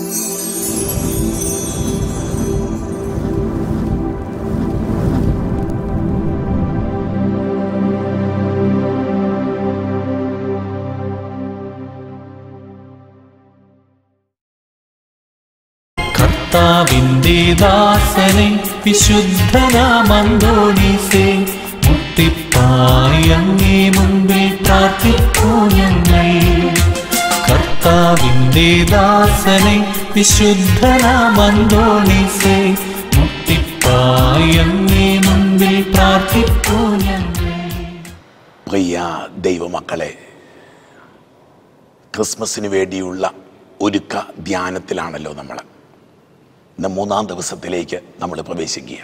കർത്താവിന്റെ ദാസനെ വിശുദ്ധനാമന്തോണീസേ മുട്ടിപ്പായി അങ്ങേ മുമ്പിൽ പ്രാർത്ഥിക്കൂ ഞങ്ങൾ കർത്താവിന്റെ ദാസനെ വിശുദ്ധനാമന്തോണീസേ മുട്ടിപ്പായി അങ്ങേ മുമ്പിൽ പ്രാർത്ഥിക്കൂ ഞങ്ങൾ പ്രിയ ദൈവമക്കളെ ക്രിസ്മസിന് വേണ്ടിയുള്ള ഒരുക്ക ധ്യാനത്തിലാണല്ലോ നമ്മൾ ഇന്ന് മൂന്നാം ദിവസത്തിലേക്ക് നമ്മൾ പ്രവേശിക്കുക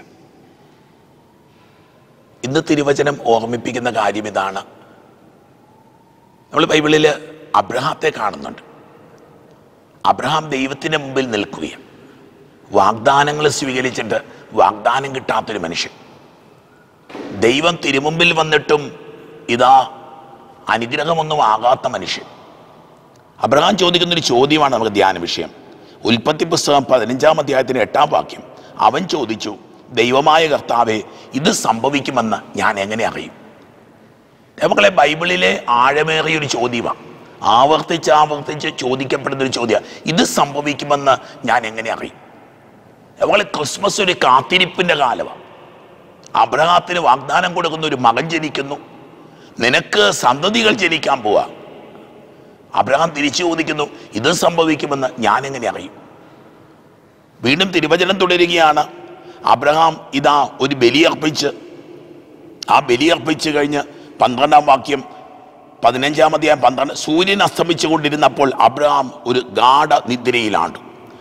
ഇന്ന് തിരുവചനം ഓർമ്മിപ്പിക്കുന്ന കാര്യം ഇതാണ് നമ്മൾ ബൈബിളിൽ അബ്രഹാത്തെ കാണുന്നുണ്ട് അബ്രഹാം ദൈവത്തിൻ്റെ മുമ്പിൽ നിൽക്കുകയാണ് വാഗ്ദാനങ്ങൾ സ്വീകരിച്ചിട്ട് വാഗ്ദാനം കിട്ടാത്തൊരു മനുഷ്യൻ ദൈവം തിരുമുമ്പിൽ വന്നിട്ടും ഇതാ അനുഗ്രഹമൊന്നും ആകാത്ത മനുഷ്യൻ അബ്രഹാം ചോദിക്കുന്ന ഒരു ചോദ്യമാണ് നമുക്ക് ധ്യാന വിഷയം ഉൽപ്പത്തി പുസ്തകം പതിനഞ്ചാം അധ്യായത്തിന് എട്ടാം വാക്യം അവൻ ചോദിച്ചു ദൈവമായ കർത്താവെ ഇത് സംഭവിക്കുമെന്ന് ഞാൻ എങ്ങനെ അറിയും നമ്മളെ ബൈബിളിലെ ആഴമേറിയ ഒരു ചോദ്യമാണ് ആവർത്തിച്ച് ആവർത്തിച്ച് ചോദിക്കപ്പെടുന്ന ഒരു ചോദ്യം ഇത് സംഭവിക്കുമെന്ന് ഞാൻ എങ്ങനെ അറിയും നമ്മളെ ക്രിസ്മസ് ഒരു കാത്തിരിപ്പിന്റെ കാലമാണ് അബ്രഹാത്തിന് വാഗ്ദാനം കൊടുക്കുന്ന ഒരു മകൻ ജനിക്കുന്നു നിനക്ക് സന്തതികൾ ജനിക്കാൻ പോവാ അബ്രഹാം തിരിച്ചു ചോദിക്കുന്നു ഇത് സംഭവിക്കുമെന്ന് ഞാൻ എങ്ങനെ അറിയും വീണ്ടും തിരുവചനം തുടരുകയാണ് അബ്രഹാം ഇതാ ഒരു ബലിയർപ്പിച്ച് ആ ബലിയർപ്പിച്ച് കഴിഞ്ഞ് പന്ത്രണ്ടാം വാക്യം പതിനഞ്ചാം അധ്യായം പന്ത്രണ്ട് സൂര്യൻ അസ്തമിച്ചു കൊണ്ടിരുന്നപ്പോൾ അബ്രഹാം ഒരു ഗാഠ നിദ്രയിലാണ്ടു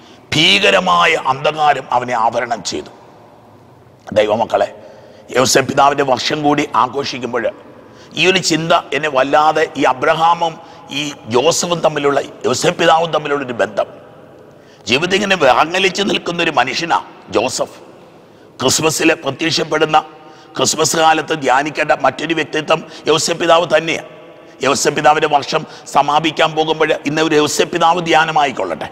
ഭീകരമായ അന്ധകാരം അവനെ ആവരണം ചെയ്തു ദൈവമക്കളെ യോസഫ് പിതാവിൻ്റെ വർഷം കൂടി ആഘോഷിക്കുമ്പോൾ ഈ ഒരു ചിന്ത എന്നെ വല്ലാതെ ഈ അബ്രഹാമും ഈ ജോസഫും തമ്മിലുള്ള യോസഫ് പിതാവും തമ്മിലുള്ള ഒരു ബന്ധം ജീവിതം ഇങ്ങനെ വിറങ്ങലിച്ച് നിൽക്കുന്ന ഒരു മനുഷ്യനാ ജോസഫ് ക്രിസ്മസിൽ പ്രത്യക്ഷപ്പെടുന്ന ക്രിസ്മസ് കാലത്ത് ധ്യാനിക്കേണ്ട മറ്റൊരു വ്യക്തിത്വം യോസഫ് പിതാവ് തന്നെയാണ് യോസഫ് പിതാവിൻ്റെ വർഷം സമാപിക്കാൻ പോകുമ്പോൾ ഇന്ന് ഒരു യോസഫ് പിതാവ് ധ്യാനമായിക്കൊള്ളട്ടെ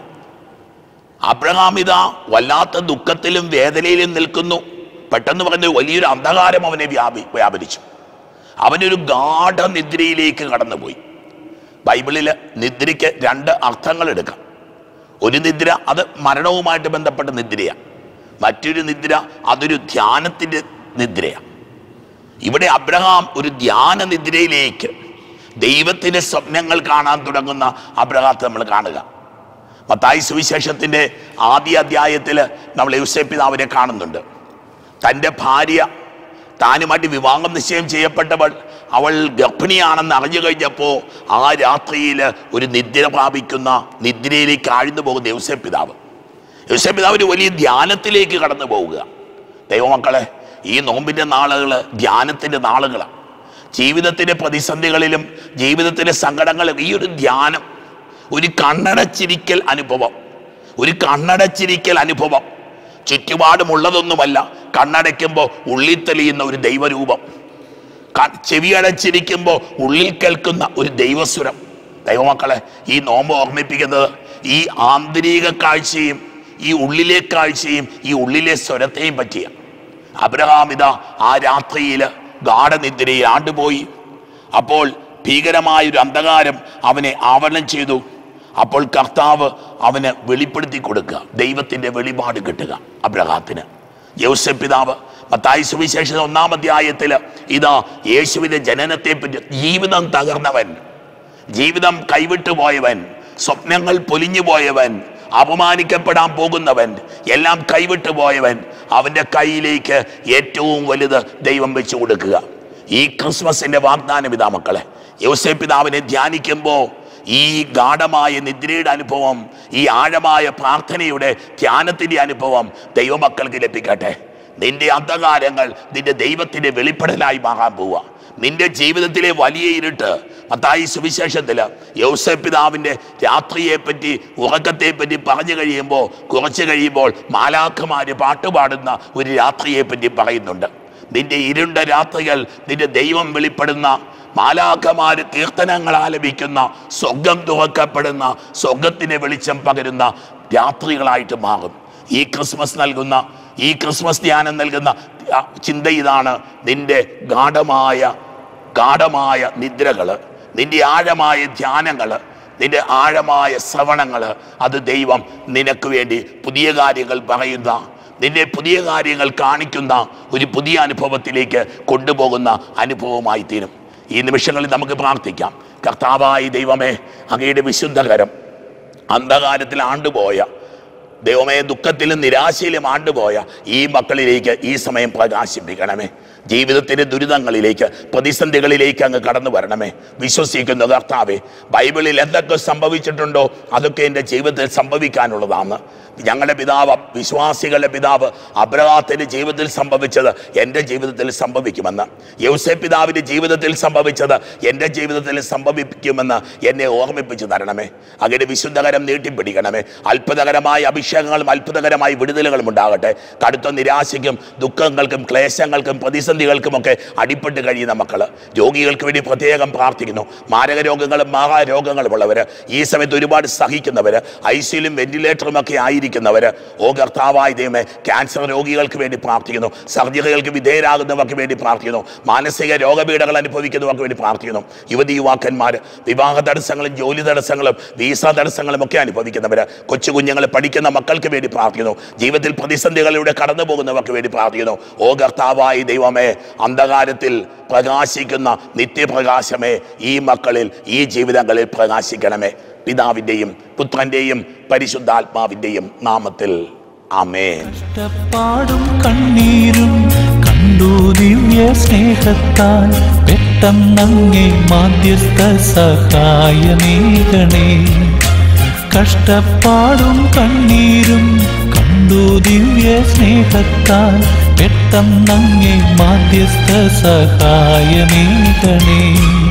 അബ്രഹാം ഇതാ വല്ലാത്ത ദുഃഖത്തിലും വേദനയിലും നിൽക്കുന്നു പെട്ടെന്ന് പറഞ്ഞ വലിയൊരു അന്ധകാരം അവനെ വ്യാപി വ്യാപരിച്ചു അവനൊരു ഗാഠ നിദ്രയിലേക്ക് കടന്നുപോയി ബൈബിളിൽ നിദ്രയ്ക്ക് രണ്ട് അർത്ഥങ്ങൾ എടുക്കാം ഒരു നിദ്ര അത് മരണവുമായിട്ട് ബന്ധപ്പെട്ട നിദ്രയാണ് മറ്റൊരു നിദ്ര അതൊരു ധ്യാനത്തിൻ്റെ നിദ്രയാണ് ഇവിടെ അബ്രഹാം ഒരു ധ്യാന നിദ്രയിലേക്ക് ദൈവത്തിൻ്റെ സ്വപ്നങ്ങൾ കാണാൻ തുടങ്ങുന്ന അബ്രഹാത്തെ നമ്മൾ കാണുക മത്തായി സുവിശേഷത്തിൻ്റെ ആദ്യ അധ്യായത്തിൽ നമ്മൾ യൂസഫ് പിതാവിനെ കാണുന്നുണ്ട് തൻ്റെ ഭാര്യ താനുമായിട്ട് വിവാഹം നിശ്ചയം ചെയ്യപ്പെട്ടവൾ അവൾ ഗർഭിണിയാണെന്ന് അറിഞ്ഞു കഴിഞ്ഞപ്പോൾ ആ രാത്രിയിൽ ഒരു നിദ്ര പ്രാപിക്കുന്ന നിദ്രയിലേക്ക് ആഴ്ന്നു പോകുന്ന യൂസഫ് പിതാവ് യൂസഫ് പിതാവ് ഒരു വലിയ ധ്യാനത്തിലേക്ക് കടന്നു പോവുക ദൈവമക്കളെ ഈ നോമ്പിൻ്റെ നാളുകൾ ധ്യാനത്തിൻ്റെ നാളുകളാണ് ജീവിതത്തിൻ്റെ പ്രതിസന്ധികളിലും ജീവിതത്തിൻ്റെ സങ്കടങ്ങളിലും ഈ ഒരു ധ്യാനം ഒരു കണ്ണടച്ചിരിക്കൽ അനുഭവം ഒരു കണ്ണടച്ചിരിക്കൽ അനുഭവം ചുറ്റുപാടുമുള്ളതൊന്നുമല്ല കണ്ണടയ്ക്കുമ്പോൾ ഉള്ളിൽ തെളിയുന്ന ഒരു ദൈവരൂപം ക- ചെവിയടച്ചിരിക്കുമ്പോൾ ഉള്ളിൽ കേൾക്കുന്ന ഒരു ദൈവസ്വരം ദൈവമക്കളെ ഈ നോമ്പ് ഓർമ്മിപ്പിക്കുന്നത് ഈ ആന്തരിക കാഴ്ചയും ഈ ഉള്ളിലെ കാഴ്ചയും ഈ ഉള്ളിലെ സ്വരത്തെയും പറ്റിയ അബ്രഹാം ഇതാ ആ രാത്രിയിൽ ഗാഠനിദ്രയിൽ ആണ്ടുപോയി അപ്പോൾ ഭീകരമായ ഒരു അന്ധകാരം അവനെ ആവരണം ചെയ്തു അപ്പോൾ കർത്താവ് അവന് വെളിപ്പെടുത്തി കൊടുക്കുക ദൈവത്തിൻ്റെ വെളിപാട് കിട്ടുക അബ്രഹാത്തിന് യൗസഫ് പിതാവ് മത്തായി സുവിശേഷ ഒന്നാം അധ്യായത്തിൽ ഇതാ യേശുവിൻ്റെ ജനനത്തെ പറ്റി ജീവിതം തകർന്നവൻ ജീവിതം കൈവിട്ടു പോയവൻ സ്വപ്നങ്ങൾ പൊലിഞ്ഞു പോയവൻ അപമാനിക്കപ്പെടാൻ പോകുന്നവൻ എല്ലാം കൈവിട്ടു പോയവൻ അവൻ്റെ കയ്യിലേക്ക് ഏറ്റവും വലുത് ദൈവം വെച്ചു കൊടുക്കുക ഈ ക്രിസ്മസിന്റെ വാഗ്ദാനം ഇതാ മക്കളെ യോസേ പിതാവിനെ ധ്യാനിക്കുമ്പോൾ ഈ ഗാഠമായ നിദ്രയുടെ അനുഭവം ഈ ആഴമായ പ്രാർത്ഥനയുടെ ധ്യാനത്തിന്റെ അനുഭവം ദൈവമക്കൾക്ക് ലഭിക്കട്ടെ നിന്റെ അന്ധകാരങ്ങൾ നിന്റെ ദൈവത്തിന്റെ വെളിപ്പെടലായി മാറാൻ പോവുക നിന്റെ ജീവിതത്തിലെ വലിയ ഇരുട്ട് മത്തായി സുവിശേഷത്തില് യൗസഫ് പിതാവിന്റെ രാത്രിയെ പറ്റി ഉറക്കത്തെ പറ്റി പറഞ്ഞു കഴിയുമ്പോൾ കുറച്ച് കഴിയുമ്പോൾ മാലാഖമാര് പാട്ടുപാടുന്ന ഒരു രാത്രിയെ പറ്റി പറയുന്നുണ്ട് നിന്റെ ഇരുണ്ട രാത്രികൾ നിന്റെ ദൈവം വെളിപ്പെടുന്ന മാലാഖമാര് കീർത്തനങ്ങൾ ആലപിക്കുന്ന സ്വർഗം തുറക്കപ്പെടുന്ന സ്വർഗത്തിന് വെളിച്ചം പകരുന്ന രാത്രികളായിട്ട് മാറും ഈ ക്രിസ്മസ് നൽകുന്ന ഈ ക്രിസ്മസ് ധ്യാനം നൽകുന്ന ആ, ചിന്ത ഇതാണ് നിന്റെ ഗാഠമായ ഗാഠമായ നിദ്രകള് നിന്റെ ആഴമായ ധ്യാനങ്ങള് നിന്റെ ആഴമായ ശ്രവണങ്ങൾ അത് ദൈവം നിനക്ക് വേണ്ടി പുതിയ കാര്യങ്ങൾ പറയുന്ന നിന്നെ പുതിയ കാര്യങ്ങൾ കാണിക്കുന്ന ഒരു പുതിയ അനുഭവത്തിലേക്ക് കൊണ്ടുപോകുന്ന അനുഭവമായി തീരും ഈ നിമിഷങ്ങളിൽ നമുക്ക് പ്രാർത്ഥിക്കാം കർത്താവായി ദൈവമേ അങ്ങയുടെ വിശുദ്ധകരം അന്ധകാരത്തിൽ ആണ്ടുപോയ ദൈവമേ ദുഃഖത്തിലും നിരാശയിലും ആണ്ടുപോയ ഈ മക്കളിലേക്ക് ഈ സമയം പ്രകാശിപ്പിക്കണമേ ജീവിതത്തിൻ്റെ ദുരിതങ്ങളിലേക്ക് പ്രതിസന്ധികളിലേക്ക് അങ്ങ് കടന്നു വരണമേ വിശ്വസിക്കുന്ന കർത്താവേ ബൈബിളിൽ എന്തൊക്കെ സംഭവിച്ചിട്ടുണ്ടോ അതൊക്കെ എൻ്റെ ജീവിതത്തിൽ സംഭവിക്കാനുള്ളതാണ് ഞങ്ങളുടെ പിതാവ് വിശ്വാസികളുടെ പിതാവ് അബ്രഹാത്തിന്റെ ജീവിതത്തിൽ സംഭവിച്ചത് എൻ്റെ ജീവിതത്തിൽ സംഭവിക്കുമെന്ന് യൗസെ പിതാവിൻ്റെ ജീവിതത്തിൽ സംഭവിച്ചത് എൻ്റെ ജീവിതത്തിൽ സംഭവിക്കുമെന്ന് എന്നെ ഓർമ്മിപ്പിച്ചു തരണമേ അങ്ങനെ വിശുദ്ധകരം നീട്ടിപ്പിടിക്കണമേ അത്ഭുതകരമായ അഭിഷേകങ്ങളും അത്ഭുതകരമായ വിടുതലുകളും ഉണ്ടാകട്ടെ കടുത്ത നിരാശയ്ക്കും ദുഃഖങ്ങൾക്കും ക്ലേശങ്ങൾക്കും പ്രതിസന്ധികൾക്കുമൊക്കെ അടിപ്പെട്ട് കഴിയുന്ന മക്കൾ രോഗികൾക്ക് വേണ്ടി പ്രത്യേകം പ്രാർത്ഥിക്കുന്നു മാരക രോഗങ്ങളും മഹാരോഗങ്ങളും ഉള്ളവർ ഈ സമയത്ത് ഒരുപാട് സഹിക്കുന്നവർ ഐ സിയിലും വെന്റിലേറ്ററും ഒക്കെ ആയിരിക്കുന്നവർ ഓ കർത്താവായ ദൈവമേ ക്യാൻസർ രോഗികൾക്ക് വേണ്ടി പ്രാർത്ഥിക്കുന്നു സർജറികൾക്ക് വിധേയരാകുന്നവർക്ക് വേണ്ടി പ്രാർത്ഥിക്കുന്നു മാനസിക രോഗപീഠകൾ അനുഭവിക്കുന്നവർക്ക് വേണ്ടി പ്രാർത്ഥിക്കുന്നു യുവതി യുവാക്കന്മാർ വിവാഹ തടസ്സങ്ങളും ജോലി തടസ്സങ്ങളും വീസ തടസ്സങ്ങളും ഒക്കെ അനുഭവിക്കുന്നവർ കൊച്ചു കുഞ്ഞുങ്ങൾ പഠിക്കുന്ന മക്കൾക്ക് വേണ്ടി പ്രാർത്ഥിക്കുന്നു ജീവിതത്തിൽ പ്രതിസന്ധികളിലൂടെ കടന്നു പോകുന്നവർക്ക് വേണ്ടി പ്രാർത്ഥിക്കുന്നു ഓ കർത്താവായി ദൈവമേ അന്ധകാരത്തിൽ പ്രകാശിക്കുന്ന നിത്യപ്രകാശമേ ഈ മക്കളിൽ ഈ ജീവിതങ്ങളിൽ പ്രകാശിക്കണമേ പിതാവിൻ്റെയും പുത്രൻ്റെയും പരിശുദ്ധാത്മാവിൻ്റെയും നാമത്തിൽ ആമേൻ കഷ്ടപ്പാടും കണ്ണീരും കണ്ടു ദിവ്യ സ്നേഹത്താൽ പെട്ടെന്നങ്ങേ മാധ്യസ്ഥ സഹായമേകണേ കഷ്ടപ്പാടും കണ്ണീരും കണ്ടു ദിവ്യ സ്നേഹത്താൽ പെട്ടെന്നങ്ങേ മാധ്യസ്ഥ സഹായമേകണേ